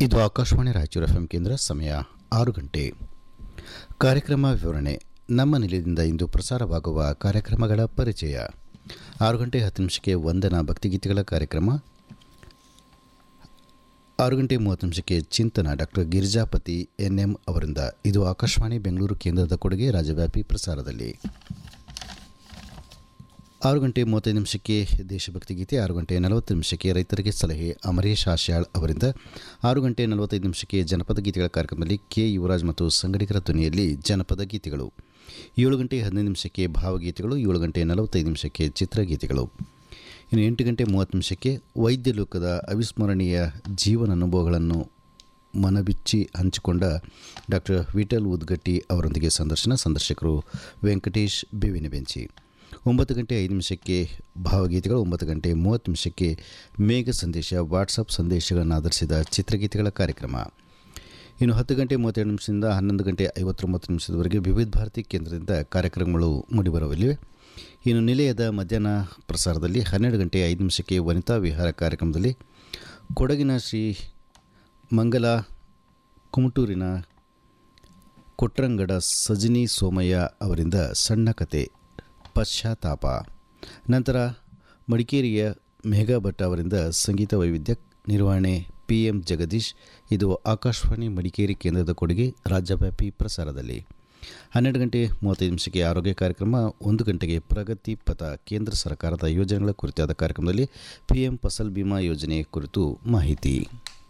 ಇದು ಆಕಾಶವಾಣಿ ರಾಯಚೂರು ಎಫ್ ಕೇಂದ್ರ ಸಮಯ ಆರು ಗಂಟೆ ಕಾರ್ಯಕ್ರಮ ವಿವರಣೆ ನಮ್ಮ ನಿಲಯದಿಂದ ಇಂದು ಪ್ರಸಾರವಾಗುವ ಕಾರ್ಯಕ್ರಮಗಳ ಪರಿಚಯ ಆರು ಗಂಟೆ ಹತ್ತು ನಿಮಿಷಕ್ಕೆ ವಂದನಾ ಭಕ್ತಿಗೀತೆಗಳ ಕಾರ್ಯಕ್ರಮ ಆರು ಗಂಟೆ ಮೂವತ್ತು ನಿಮಿಷಕ್ಕೆ ಚಿಂತನ ಡಾಕ್ಟರ್ ಗಿರಿಜಾಪತಿ ಎನ್ ಎಂ ಅವರಿಂದ ಇದು ಆಕಾಶವಾಣಿ ಬೆಂಗಳೂರು ಕೇಂದ್ರದ ಕೊಡುಗೆ ರಾಜ್ಯವ್ಯಾಪಿ ಪ್ರಸಾರದಲ್ಲಿ ಆರು ಗಂಟೆ ಮೂವತ್ತೈದು ನಿಮಿಷಕ್ಕೆ ದೇಶಭಕ್ತಿ ಗೀತೆ ಆರು ಗಂಟೆ ನಲವತ್ತು ನಿಮಿಷಕ್ಕೆ ರೈತರಿಗೆ ಸಲಹೆ ಅಮರೇಶ್ ಆಶ್ಯಾಳ್ ಅವರಿಂದ ಆರು ಗಂಟೆ ನಲವತ್ತೈದು ನಿಮಿಷಕ್ಕೆ ಜನಪದ ಗೀತೆಗಳ ಕಾರ್ಯಕ್ರಮದಲ್ಲಿ ಕೆ ಯುವರಾಜ್ ಮತ್ತು ಸಂಗಡಿಗರ ಧ್ವನಿಯಲ್ಲಿ ಜನಪದ ಗೀತೆಗಳು ಏಳು ಗಂಟೆ ಹದಿನೈದು ನಿಮಿಷಕ್ಕೆ ಭಾವಗೀತೆಗಳು ಏಳು ಗಂಟೆ ನಲವತ್ತೈದು ನಿಮಿಷಕ್ಕೆ ಚಿತ್ರಗೀತೆಗಳು ಇನ್ನು ಎಂಟು ಗಂಟೆ ಮೂವತ್ತು ನಿಮಿಷಕ್ಕೆ ವೈದ್ಯ ಲೋಕದ ಅವಿಸ್ಮರಣೀಯ ಜೀವನ ಅನುಭವಗಳನ್ನು ಮನಬಿಚ್ಚಿ ಹಂಚಿಕೊಂಡ ಡಾಕ್ಟರ್ ವಿಠಲ್ ಉದ್ಗಟ್ಟಿ ಅವರೊಂದಿಗೆ ಸಂದರ್ಶನ ಸಂದರ್ಶಕರು ವೆಂಕಟೇಶ್ ಬೇವಿನ ಬೆಂಚಿ ಒಂಬತ್ತು ಗಂಟೆ ಐದು ನಿಮಿಷಕ್ಕೆ ಭಾವಗೀತೆಗಳು ಒಂಬತ್ತು ಗಂಟೆ ಮೂವತ್ತು ನಿಮಿಷಕ್ಕೆ ಮೇಘ ಸಂದೇಶ ವಾಟ್ಸಪ್ ಸಂದೇಶಗಳನ್ನು ಆಧರಿಸಿದ ಚಿತ್ರಗೀತೆಗಳ ಕಾರ್ಯಕ್ರಮ ಇನ್ನು ಹತ್ತು ಗಂಟೆ ಮೂವತ್ತೆರಡು ನಿಮಿಷದಿಂದ ಹನ್ನೊಂದು ಗಂಟೆ ಐವತ್ತೊಂಬತ್ತು ನಿಮಿಷದವರೆಗೆ ವಿವಿಧ ಭಾರತಿ ಕೇಂದ್ರದಿಂದ ಕಾರ್ಯಕ್ರಮಗಳು ಮೂಡಿಬರಲಿವೆ ಇನ್ನು ನಿಲಯದ ಮಧ್ಯಾಹ್ನ ಪ್ರಸಾರದಲ್ಲಿ ಹನ್ನೆರಡು ಗಂಟೆ ಐದು ನಿಮಿಷಕ್ಕೆ ವನಿತಾ ವಿಹಾರ ಕಾರ್ಯಕ್ರಮದಲ್ಲಿ ಕೊಡಗಿನ ಶ್ರೀ ಮಂಗಲ ಕುಮಟೂರಿನ ಕೊಟ್ರಂಗಡ ಸಜಿನಿ ಸೋಮಯ್ಯ ಅವರಿಂದ ಸಣ್ಣ ಕತೆ ಪಶ್ಚಾತ್ತಾಪ ನಂತರ ಮಡಿಕೇರಿಯ ಮೇಘಾ ಭಟ್ ಅವರಿಂದ ಸಂಗೀತ ವೈವಿಧ್ಯ ನಿರ್ವಹಣೆ ಪಿ ಎಂ ಜಗದೀಶ್ ಇದು ಆಕಾಶವಾಣಿ ಮಡಿಕೇರಿ ಕೇಂದ್ರದ ಕೊಡುಗೆ ರಾಜ್ಯವ್ಯಾಪಿ ಪ್ರಸಾರದಲ್ಲಿ ಹನ್ನೆರಡು ಗಂಟೆ ಮೂವತ್ತೈದು ನಿಮಿಷಕ್ಕೆ ಆರೋಗ್ಯ ಕಾರ್ಯಕ್ರಮ ಒಂದು ಗಂಟೆಗೆ ಪ್ರಗತಿ ಪಥ ಕೇಂದ್ರ ಸರ್ಕಾರದ ಯೋಜನೆಗಳ ಕುರಿತಾದ ಕಾರ್ಯಕ್ರಮದಲ್ಲಿ ಪಿ ಎಂ ಫಸಲ್ ಬಿಮಾ ಯೋಜನೆ ಕುರಿತು ಮಾಹಿತಿ